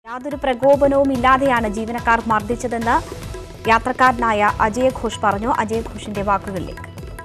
യാതൊരു പ്രകോപനവും ഇല്ലാതെയാണ് ജീവനക്കാർ മർദ്ദിച്ചതെന്ന് യാത്രക്കാരനായ അജയ് ഘോഷ് പറഞ്ഞു അജയ് ഘോഷിന്റെ വാക്കുകളിലേക്ക്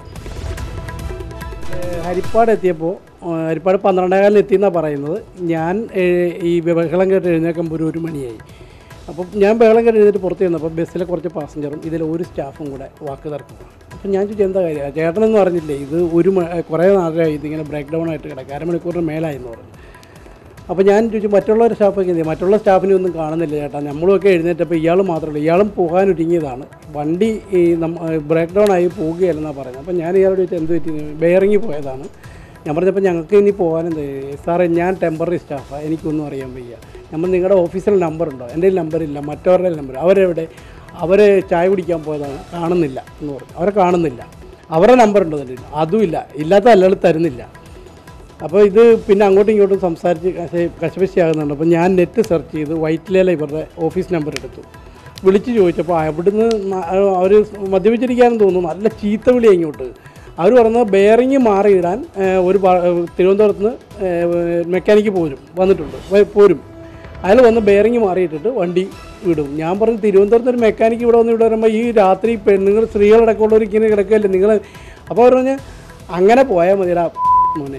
ഏഹ് ഹരിപ്പാട് എത്തിയപ്പോൾ ഏഹ് ഹരിപ്പാട് പന്ത്രണ്ടേകാലിന് എത്തിയെന്നാണ് പറയുന്നത് ഞാൻ ഏഹ് ഈ ബഹളം കേട്ട് എഴുന്നേക്കുമ്പോൾ ഒരു ഒരു മണിയായി അപ്പം ഞാൻ ബഹളം കേട്ട് എഴുന്നേറ്റ് പുറത്ത് ചെന്നപ്പോൾ ബസ്സിലെ കുറച്ച് പാസഞ്ചറും ഇതിൽ ഒരു സ്റ്റാഫും കൂടെ വാക്ക് തർക്കം അപ്പം ഞാൻ ചോദിച്ചു എന്താ കാര്യം ചേട്ടനെന്ന് പറഞ്ഞില്ലേ ഇത് ഒരു മ- കുറേ നാളായി ഇതിങ്ങനെ ബ്രേക്ക് ഡൗൺ ആയിട്ട് കിടക്കുക അരമണിക്കൂറിന് മേലായെന്ന് പറഞ്ഞു അപ്പോൾ ഞാൻ ചോദിച്ചു മറ്റുള്ള സ്റ്റാഫൊക്കെ എന്ത് ചെയ്യും? മറ്റുള്ള സ്റ്റാഫിനെ ഒന്നും കാണുന്നില്ല ചേട്ടാ നമ്മളുമൊക്കെ എഴുന്നേറ്റപ്പോൾ ഇയാൾ മാത്രമല്ല ഇയാളും പോകാൻ ഒരുങ്ങിയതാണ് വണ്ടി ഈ ബ്രേക്ക് ഡൗൺ ആയി പോവുകയല്ലെന്നാണ് പറയുന്നത് അപ്പോൾ ഞാൻ ഇയാളോട് ചോദിച്ചാൽ എന്ത് പറ്റി ബെയറിങ്ങി പോയതാണ് ഞാൻ പറഞ്ഞപ്പോൾ ഞങ്ങൾക്ക് ഇനി പോകാനെന്ത് സാറേ ഞാൻ ടെമ്പററി സ്റ്റാഫാണ് എനിക്കൊന്നും അറിയാൻ വയ്യ നമ്മൾ നിങ്ങളുടെ ഓഫീസിൽ നമ്പർ ഉണ്ടോ എൻ്റെ നമ്പറില്ല മറ്റവരുടെ നമ്പർ അവരെവിടെ അവർ ചായ കുടിക്കാൻ പോയതാണ് കാണുന്നില്ല എന്ന് പറഞ്ഞു അവരെ കാണുന്നില്ല അവരുടെ നമ്പർ ഉണ്ടോ എൻ്റെ കയ്യിൽ? അതുമില്ല ഇല്ലാത്ത അല്ലാതെ തരുന്നില്ല അപ്പോൾ ഇത് പിന്നെ അങ്ങോട്ടും ഇങ്ങോട്ടും സംസാരിച്ച് കശ- കശപശിയാകുന്നുണ്ട് അപ്പോൾ ഞാൻ നെറ്റ് സെർച്ച് ചെയ്ത് വൈറ്റിലേല ഇവരുടെ ഓഫീസ് നമ്പർ എടുത്തു വിളിച്ച് ചോദിച്ചപ്പോൾ അവിടുന്ന് അവർ മദ്യപിച്ചിരിക്കാനെന്ന് തോന്നുന്നു നല്ല ചീത്ത വിളി ഇങ്ങോട്ട് അവർ പറഞ്ഞത് ബെയറിങ് മാറിയിടാൻ ഏഹ്, ഒരു പ- തിരുവനന്തപുരത്ത് നിന്ന് മെക്കാനിക്ക് പോരും വന്നിട്ടുണ്ട് വ- പോരും അയാൾ വന്ന് ബെയറിങ് മാറിയിട്ടിട്ട് വണ്ടി വിടും ഞാൻ പറഞ്ഞു തിരുവനന്തപുരത്ത് ഒരു മെക്കാനിക്ക് ഇവിടെ വന്ന് ഇവിടെ വരുമ്പോൾ ഈ രാത്രി പെണ്ണുങ്ങൾ സ്ത്രീകളടക്കമുള്ളവർ ഇങ്ങനെ കിടക്കുകയല്ലേ നിങ്ങൾ അപ്പോൾ അവർ പറഞ്ഞ് അങ്ങനെ പോയാൽ മതിടാ മോനെ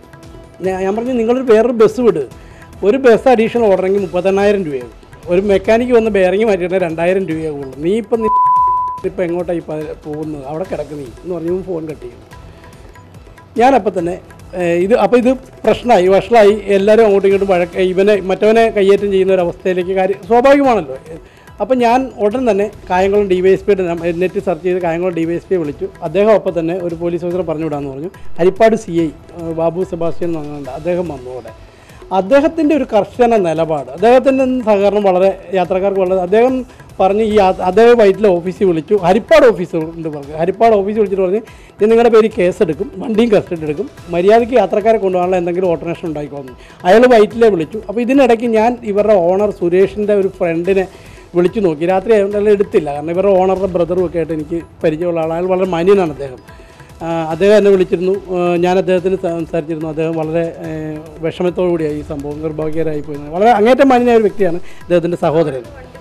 ഞാൻ ഞാൻ പറഞ്ഞു നിങ്ങളൊരു വേറൊരു ബസ് വിട് ഒരു ബസ് അഡീഷണൽ ഓർഡറെങ്കിൽ മുപ്പത്തെണ്ണായിരം രൂപയാകും ഒരു മെക്കാനിക്ക് വന്ന് ബെയറിങ് മാറ്റിയിട്ട് രണ്ടായിരം രൂപയാകുള്ളൂ നീ ഇപ്പം ഇപ്പം എങ്ങോട്ടാണ് ഇപ്പം പോകുന്നത് അവിടെ കിടക്ക് നീ എന്ന് പറഞ്ഞു ഫോൺ കട്ട് ചെയ്തു ഞാനപ്പോൾ തന്നെ ഏഹ്, ഇത് അപ്പോൾ ഇത് പ്രശ്നമായി വഷളായി എല്ലാവരും അങ്ങോട്ടും ഇങ്ങോട്ടും വഴക്ക് ഇവനെ മറ്റവനെ കയ്യേറ്റം ചെയ്യുന്ന ഒരു അവസ്ഥയിലേക്ക് കാര്യം സ്വാഭാവികമാണല്ലോ അപ്പം ഞാൻ ഉടൻ തന്നെ കായംകുളം ഡി വൈ എസ് പിയുടെ നെറ്റ് സെർച്ച് ചെയ്ത് കായംകുളം ഡി വൈ എസ് പിയെ വിളിച്ചു അദ്ദേഹം അപ്പം തന്നെ ഒരു പോലീസ് ഓഫീസറെ പറഞ്ഞു വിടാമെന്ന് പറഞ്ഞു Harippad C I Babu Sebastian എന്ന് പറഞ്ഞുകൊണ്ട് അദ്ദേഹം വന്നു അവിടെ അദ്ദേഹത്തിൻ്റെ ഒരു കർശന നിലപാട് അദ്ദേഹത്തിൻ്റെ സഹകരണം വളരെ യാത്രക്കാർക്ക് വളരെ അദ്ദേഹം പറഞ്ഞ് ഈ യാ- അദ്ദേഹം വൈറ്റിലെ ഓഫീസിൽ വിളിച്ചു ഹരിപ്പാട് ഓഫീസർ ഉണ്ട് പറഞ്ഞു ഹരിപ്പാട് ഓഫീസിൽ വിളിച്ചിട്ട് പറഞ്ഞ് ഞാൻ നിങ്ങളുടെ പേര് കേസെടുക്കും വണ്ടിയും കസ്റ്റഡി എടുക്കും മര്യാദയ്ക്ക് യാത്രക്കാരെ കൊണ്ടുപോകാനുള്ള എന്തെങ്കിലും ഓൾട്ടർനേഷൻ ഉണ്ടായിക്കോന്നു അയാൾ വൈറ്റിലെ വിളിച്ചു അപ്പോൾ ഇതിനിടയ്ക്ക് ഞാൻ ഇവരുടെ ഓണർ സുരേഷിൻ്റെ ഒരു ഫ്രണ്ടിനെ വിളിച്ചു നോക്കി രാത്രി ആയതുകൊണ്ട് എടുത്തില്ല കാരണം ഇവരുടെ ഓണറുടെ ബ്രദറും ഒക്കെ ആയിട്ട് എനിക്ക് പരിചയമുള്ള ആളാണ് അയാൾ വളരെ മാന്യനാണ് അദ്ദേഹം ആ, അദ്ദേഹം എന്നെ വിളിച്ചിരുന്നു ആ, ഞാൻ അദ്ദേഹത്തിന് സംസാരിച്ചിരുന്നു അദ്ദേഹം വളരെ ഏ, വിഷമത്തോടു കൂടിയായി ഈ സംഭവം നിർഭാഗ്യകരമായി പോയി വളരെ അങ്ങേറ്റം മാന്യനായ ഒരു വ്യക്തിയാണ് അദ്ദേഹത്തിൻ്റെ സഹോദരൻ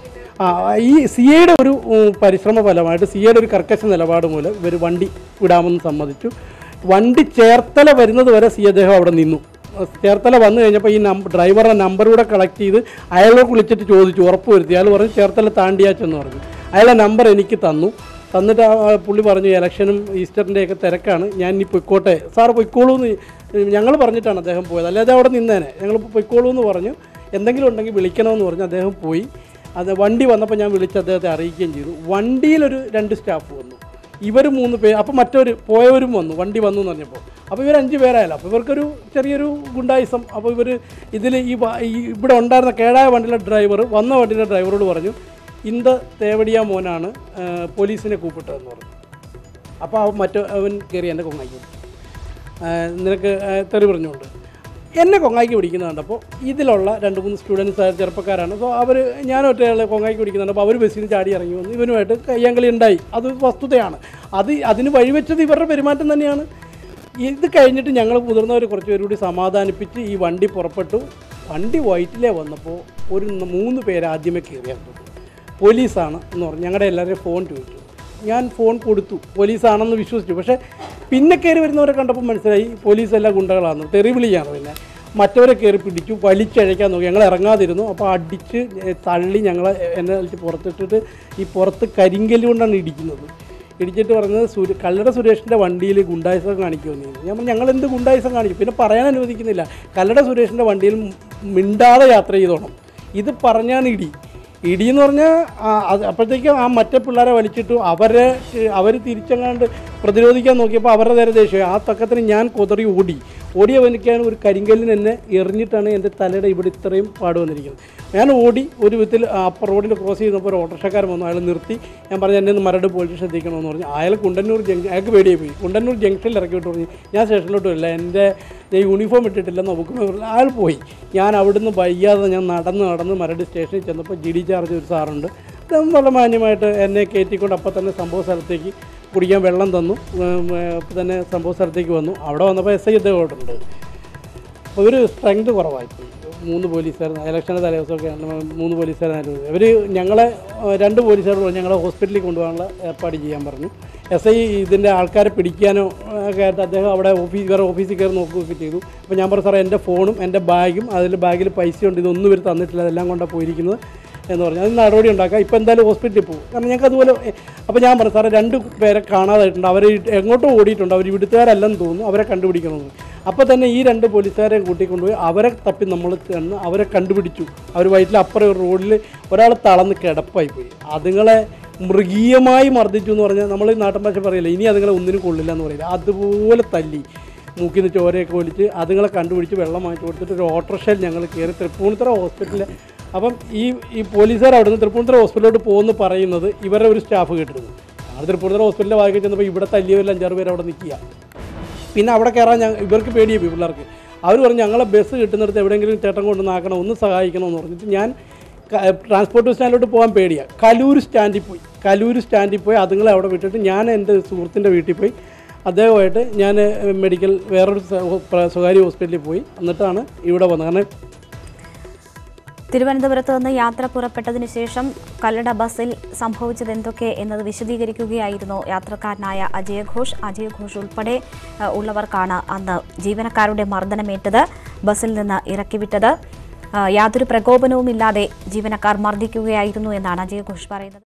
ആ ഈ സി എയുടെ ഒരു ഉം, പരിശ്രമ ഫലമായിട്ട് സി എയുടെ ഒരു കർക്കശ നിലപാട് മൂലം ഇവർ വണ്ടി വിടാമെന്ന് സമ്മതിച്ചു വണ്ടി ചേർത്തല വരുന്നത് വരെ സി അദ്ദേഹം അവിടെ നിന്നു ചേർത്തല വന്നു കഴിഞ്ഞപ്പോൾ ഈ നമ്പർ ഡ്രൈവറുടെ നമ്പർ കൂടെ കളക്ട് ചെയ്ത് അയാളോട് വിളിച്ചിട്ട് ചോദിച്ചു ഉറപ്പ് വരുത്തി അയാൾ പറഞ്ഞു ചേർത്തല താണ്ടിയാച്ചെന്ന് പറഞ്ഞു അയാളെ നമ്പർ എനിക്ക് തന്നു തന്നിട്ട് ആ ആ പുള്ളി പറഞ്ഞു ഇലക്ഷനും ഈസ്റ്ററിൻ്റെ ഒക്കെ തിരക്കാണ് ഞാൻ ഇനി പൊയ്ക്കോട്ടെ സാർ പൊയ്ക്കോളൂ എന്ന് ഞങ്ങൾ പറഞ്ഞിട്ടാണ് അദ്ദേഹം പോയത് അല്ലാതെ അവിടെ നിന്നേനെ ഞങ്ങൾ പൊയ്ക്കോളൂ എന്ന് പറഞ്ഞു എന്തെങ്കിലും ഉണ്ടെങ്കിൽ വിളിക്കണമെന്ന് പറഞ്ഞ് അദ്ദേഹം പോയി അത് വണ്ടി വന്നപ്പോൾ ഞാൻ വിളിച്ച് അദ്ദേഹത്തെ അറിയിക്കുകയും ചെയ്തു വണ്ടിയിലൊരു രണ്ട് സ്റ്റാഫ് വന്നു ഇവർ മൂന്ന് പേര് അപ്പോൾ മറ്റൊരു പോയവരും വന്നു വണ്ടി വന്നു എന്ന് പറഞ്ഞപ്പോൾ അപ്പോൾ ഇവർ അഞ്ച് പേരായല്ലോ അപ്പോൾ ഇവർക്കൊരു ചെറിയൊരു ഗുണ്ടായിസം അപ്പോൾ ഇവർ ഇതിൽ ഈ വ- ഈ ഇവിടെ ഉണ്ടായിരുന്ന കേടായ വണ്ടിയിലെ ഡ്രൈവർ വന്ന വണ്ടിയിലെ ഡ്രൈവറോട് പറഞ്ഞു ഇന്ത തേവടിയ മോനാണ് ആ, പോലീസിനെ കൂപ്പിട്ടതെന്ന് പറഞ്ഞു അപ്പോൾ അവൻ മറ്റോ അവൻ കയറി എൻ്റെ കൊങ്ങാക്കി പിടിച്ചു ആ, നിനക്ക് ആ, തെറി പറഞ്ഞുകൊണ്ട് എന്നെ കൊങ്ങാക്കി പിടിക്കുന്നത് കണ്ടപ്പോൾ ഇതിലുള്ള രണ്ട് മൂന്ന് സ്റ്റുഡൻസ് ചെറുപ്പക്കാരാണ് സോ അവർ ഞാൻ ഒറ്റയാളെ കൊങ്ങാക്കി പിടിക്കുന്നുണ്ട് അപ്പോൾ അവർ ബസ്സിൽ നിന്ന് ചാടി ഇറങ്ങി വന്നു ഇവനുമായിട്ട് കയ്യാങ്കളി ഉണ്ടായി അത് വസ്തുതയാണ് അത് അതിന് വഴിവെച്ചത് ഇവരുടെ പെരുമാറ്റം തന്നെയാണ് ഇത് കഴിഞ്ഞിട്ട് ഞങ്ങൾ മുതിർന്നവർ കുറച്ച് പേര് കൂടി സമാധാനിപ്പിച്ച് ഈ വണ്ടി പുറപ്പെട്ടു വണ്ടി വൈറ്റിലേ വന്നപ്പോൾ ഒരു ന- മൂന്ന് പേര് ആദ്യമേ കയറിയാൽ പോലീസാണ് എന്ന് പറഞ്ഞു ഞങ്ങളുടെ എല്ലാവരുടെയും ഫോൺ ചോദിച്ചു ഞാൻ ഫോൺ കൊടുത്തു പോലീസാണെന്ന് വിശ്വസിച്ചു പക്ഷേ പിന്നെ കയറി വരുന്നവരെ കണ്ടപ്പോൾ മനസ്സിലായി പോലീസ് എല്ലാം ഗുണ്ടകളാണ് തെറി വിളിയാണ് പിന്നെ മറ്റവരെ കയറി പിടിച്ചു വലിച്ചഴയ്ക്കാൻ നോക്കി ഞങ്ങൾ ഇറങ്ങാതിരുന്നു അപ്പോൾ അടിച്ച് ഏ, തള്ളി ഞങ്ങളെ എന്നെ വലിച്ച് പുറത്തിട്ടിട്ട് ഈ പുറത്ത് കരിങ്കല്ല് കൊണ്ടാണ് ഇടിക്കുന്നത് ഇടിച്ചിട്ട് പറഞ്ഞത് സുര കല്ലട സുരേഷിൻ്റെ വണ്ടിയിൽ ഗുണ്ടായിസം കാണിക്കുമെന്ന് ഞാൻ പറഞ്ഞു ഞങ്ങൾ എന്ത് ഗുണ്ടായിസം കാണിക്കും പിന്നെ പറയാൻ അനുവദിക്കുന്നില്ല കല്ലട സുരേഷിൻ്റെ വണ്ടിയിൽ മിണ്ടാതെ യാത്ര ചെയ്തോണം ഇത് പറഞ്ഞാണ് ഇടി ഇടി എന്ന് പറഞ്ഞാൽ അപ്പോഴത്തേക്കും ആ മറ്റേ പിള്ളേരെ വലിച്ചിട്ടു അവരെ അവർ തിരിച്ചങ്ങാണ്ട് പ്രതിരോധിക്കാൻ നോക്കിയപ്പോൾ അവരുടെ നേരെ ദേഷ്യം ആ തക്കത്തിന് ഞാൻ കുതറി ഓടി ഓടിയ വനിക്കാൻ ഒരു കരിങ്കല്ലിന് എന്നെ എറിഞ്ഞിട്ടാണ് എൻ്റെ തലയുടെ ഇവിടെ ഇത്രയും പാട് വന്നിരിക്കുന്നത് ഞാൻ ഓടി ഒരു വിധത്തിൽ അപ്പർ റോഡിൽ ക്രോസ് ചെയ്യുന്നപ്പോൾ ഒരു ഓട്ടോറിക്ഷക്കാരൻ വന്നു അയാൾ നിർത്തി ഞാൻ പറഞ്ഞു എന്നെ ഒന്ന് മരട് പോലീസ് സ്റ്റേഷൻ എത്തിക്കണമെന്ന് പറഞ്ഞു അയാൾ കുണ്ടന്നൂർ ജംഗ്ഷൻ അയാൾക്ക് പേടിയായി പോയി കുണ്ടന്നൂർ ജംഗ്ഷനിൽ ഇറക്കി വിട്ട് പറഞ്ഞു ഞാൻ സ്റ്റേഷനിലോട്ട് വരില്ല എൻ്റെ ഞാൻ യൂണിഫോം ഇട്ടിട്ടില്ലെന്ന് നോക്കുമ്പോൾ അയാൾ പോയി ഞാൻ അവിടുന്ന് വയ്യാതെ ഞാൻ നടന്ന് നടന്ന് മരട് സ്റ്റേഷനിൽ ചെന്നപ്പോൾ ജി ഡി ചാർജ് ഒരു സാറുണ്ട് അദ്ദേഹം വളരെ മാന്യമായിട്ട് എന്നെ കയറ്റിക്കൊണ്ട് അപ്പോൾ തന്നെ സംഭവ സ്ഥലത്തേക്ക് കുടിക്കാൻ വെള്ളം തന്നു ഉം, ഏ, അപ്പോൾ തന്നെ സംഭവ സ്ഥലത്തേക്ക് വന്നു അവിടെ വന്നപ്പോൾ എസ് ഐ അദ്ദേഹം ഉണ്ട് അപ്പോൾ ഒരു സ്ട്രെങ്ത് കുറവായിപ്പോയി മൂന്ന് പോലീസുകാർ ഇലക്ഷൻ്റെ തലേദിവസമൊക്കെയാണ് മൂന്ന് പോലീസുകാരായിരുന്നു ഇവർ ഞങ്ങളെ ഏഹ്, രണ്ട് പോലീസുകാർ പറഞ്ഞു ഞങ്ങളെ ഹോസ്പിറ്റലിൽ കൊണ്ടുപോകാനുള്ള ഏർപ്പാട് ചെയ്യാൻ പറഞ്ഞു എസ് ഐ ഇതിൻ്റെ ആൾക്കാരെ പിടിക്കാനോ ഏഹ്, ഒക്കെ ആയിട്ട് അദ്ദേഹം അവിടെ ഓഫീസ് വേറെ ഓഫീസിൽ കയറി നോക്കുകയൊക്കെ ചെയ്തു അപ്പോൾ ഞാൻ പറഞ്ഞു സാറേ എൻ്റെ ഫോണും എൻ്റെ ബാഗും അതിൽ ബാഗിൽ പൈസയുണ്ട് ഇതൊന്നും ഇവർ തന്നിട്ടില്ല അതെല്ലാം കൊണ്ടാണ് പോയിരിക്കുന്നത് എന്ന് പറഞ്ഞു അതിന് നടപടി ഉണ്ടാക്കാം ഇപ്പോൾ എന്തായാലും ഹോസ്പിറ്റലിൽ പോകും കാരണം ഞങ്ങൾക്ക് അതുപോലെ അപ്പോൾ ഞാൻ പറഞ്ഞു സാറേ രണ്ട് പേരെ കാണാതായിട്ടുണ്ട് അവർ എങ്ങോട്ടോ ഓടിയിട്ടുണ്ട് അവർ ഇവിടുത്തുകാരല്ലെന്ന് തോന്നുന്നു അവരെ കണ്ടുപിടിക്കണമെന്ന് അപ്പോൾ തന്നെ ഈ രണ്ട് പോലീസുകാരെയും കൂട്ടിക്കൊണ്ടുപോയി അവരെ തപ്പി നമ്മൾ ചെന്ന് അവരെ കണ്ടുപിടിച്ചു അവർ വയറ്റിൽ അപ്പുറം ഒരു റോഡിൽ ഒരാൾ തളർന്ന് കിടപ്പായി പോയി അതുങ്ങളെ മൃഗീയമായി മർദ്ദിച്ചു എന്ന് പറഞ്ഞാൽ നമ്മൾ ഈ നാട്ടിൻ ഭാഷ പറയില്ല ഇനി അതുങ്ങളെ ഒന്നിനും കൊള്ളില്ല എന്ന് പറയില്ല അതുപോലെ തല്ലി മൂക്കിൽ നിന്ന് ചോരയൊക്കെ ഒലിച്ച് അതുങ്ങളെ കണ്ടുപിടിച്ച് വെള്ളം വാങ്ങിച്ചു കൊടുത്തിട്ട് ഒരു ഓട്ടോറിക്ഷയിൽ ഞങ്ങൾ കയറി തൃപ്പൂണിത്തറ ഹോസ്പിറ്റലിൽ അപ്പം ഈ ഈ പോലീസുകാർ അവിടെ നിന്ന് തൃപ്പൂണിത്തറ ഹോസ്പിറ്റലിലോട്ട് പോകുമെന്ന് പറയുന്നത് ഇവരുടെ ഒരു സ്റ്റാഫ് കേട്ടിരുന്നു ഞങ്ങൾ തൃപ്പൂണിത്തറ ഹോസ്പിറ്റലിൽ വായിക്കാൻ ചെന്നപ്പോൾ ഇവിടെ തല്ലിയവരിൽ അഞ്ചാറ് പേര് അവിടെ നിൽക്കുക പിന്നെ അവിടെ കയറാൻ ഞങ്ങൾ ഇവർക്ക് പേടിയായി പോയി പിള്ളേർക്ക് അവർ പറഞ്ഞു ഞങ്ങളെ ബസ് കിട്ടുന്നിടത്ത് എവിടെയെങ്കിലും ചേട്ടൻ കൊണ്ട് നാക്കണം ഒന്ന് സഹായിക്കണമെന്ന് പറഞ്ഞിട്ട് ഞാൻ ക- ട്രാൻസ്പോർട്ട് സ്റ്റാൻഡിലോട്ട് പോകാൻ പേടിയാണ് കലൂർ സ്റ്റാൻഡിൽ പോയി കലൂർ സ്റ്റാൻഡിൽ പോയി അതുങ്ങളെ അവിടെ വിട്ടിട്ട് ഞാൻ എൻ്റെ സുഹൃത്തിൻ്റെ വീട്ടിൽ പോയി അദ്ദേഹമായിട്ട് ഞാൻ മെഡിക്കൽ വേറൊരു സ- പ്ര- സ്വകാര്യ ഹോസ്പിറ്റലിൽ പോയി എന്നിട്ടാണ് ഇവിടെ വന്നത് കാരണം തിരുവനന്തപുരത്ത് നിന്ന് യാത്ര പുറപ്പെട്ടതിന് ശേഷം കല്ലട ബസ്സിൽ സംഭവിച്ചത് എന്തൊക്കെ എന്നത് വിശദീകരിക്കുകയായിരുന്നു യാത്രക്കാരനായ അജയ് ഘോഷ് അജയ് ഘോഷ് ഉൾപ്പെടെ ഏഹ്, ഉള്ളവർക്കാണ് അന്ന് ജീവനക്കാരുടെ മർദ്ദനമേറ്റത് ബസ്സിൽ നിന്ന് ഇറക്കിവിട്ടത് ഏഹ്, യാതൊരു പ്രകോപനവുമില്ലാതെ ജീവനക്കാർ മർദ്ദിക്കുകയായിരുന്നു എന്നാണ് അജയ് ഘോഷ് പറയുന്നത്